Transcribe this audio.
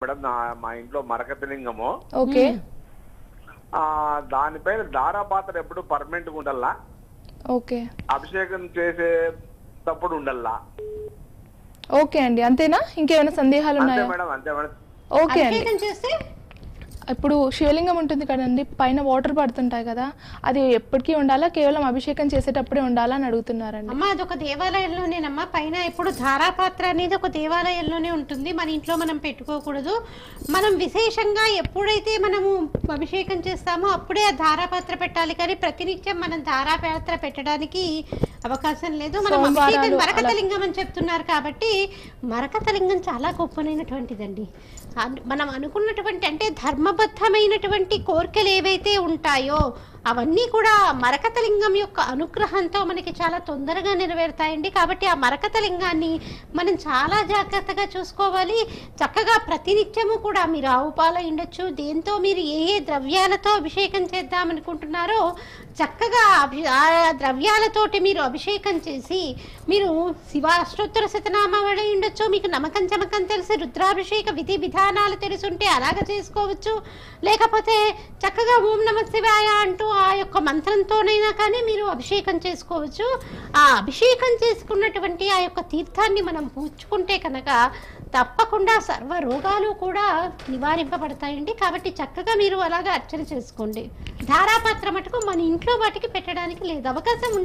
madam నా మా ఇంట్లో మరకతలింగము ఓకే ఆ దానిపైన దారాపాత్ర ఎప్పుడు పర్మనెంట్ గా ఉండాలా ఓకే అభిషేకం చేసేటప్పుడు ఉండాలా ఓకే అండి అంతేనా ఇంకేమైనా సందేహాలు అంతే ఉన్నాయా మేడం అంతే మేడం ఓకే అండి అభిషేకం చేస్తే ఇప్పుడు శివలింగం ఉంటుంది కదండి పైన వాటర్ పడుతుంటాయి కదా అది ఎప్పటికీ ఉండాలా కేవలం అభిషేకం చేసేటప్పుడే ఉండాలా అని అడుగుతున్నారండి అమ్మ అదొక దేవాలయంలోనేనమ్మా పైన ఇప్పుడు ధారాపాత్ర అనేది ఒక దేవాలయంలోనే ఉంటుంది మన ఇంట్లో మనం పెట్టుకోకూడదు మనం విశేషంగా ఎప్పుడైతే మనము అభిషేకం చేస్తామో అప్పుడే ఆ ధారాపాత్ర పెట్టాలి కానీ ప్రతినిత్యం మనం ధారాపాత్ర పెట్టడానికి అవకాశం లేదు మనం సోమవారాలు అభిషేకం అలా- మరకతలింగం అని చెప్తున్నారు కాబట్టి మరకతలింగం చాలా గొప్పనైనటువంటిదండి అన్- మనం అనుకున్నటువంటి అంటే ధర్మబద్ధమైనటువంటి కోరికలు ఏవైతే ఉంటాయో అవన్నీ కూడా మరకతలింగం యొక్క అనుగ్రహంతో మనకి చాలా తొందరగా నెరవేరుతాయండి కాబట్టి ఆ మరకతలింగాన్ని మనం చాలా జాగ్రత్తగా చూసుకోవాలి చక్కగా ప్రతినిత్యము కూడా మీరు ఆవు పాలు ఉండొచ్చు దేంతో మీరు ఏ ఏ ద్రవ్యాలతో అభిషేకం చేద్దామనుకుంటున్నారో చక్కగా అభి- ఆ ద్రవ్యాలతోటి మీరు అభిషేకం చేసి మీరు శివాష్టోత్తర శతనామావళి ఉండొచ్చు మీకు నమ్మకం చమకం తెలిసి రుద్రాభిషేక విధి విధానాలు తెలుసుంటే అలాగ చేసుకోవచ్చు లేకపోతే చక్కగా ఓం నమ శివాయ అంటూ ఆ యొక్క మంత్రంతోనైనా కానీ మీరు అభిషేకం చేసుకోవచ్చు ఆ అభిషేకం చేసుకున్నటువంటి ఆ యొక్క తీర్థాన్ని మనం పూడ్చుకుంటే కనుక తప్పకుండా సర్వ రోగాలు కూడా నివారింపబడతాయండి కాబట్టి చక్కగా మీరు అలాగా అర్చన చేసుకోండి ధారాపత్ర మటుకు మన ఇంట్లో వాటికి పెట్టడానికి లేదు అవకాశం ఉండ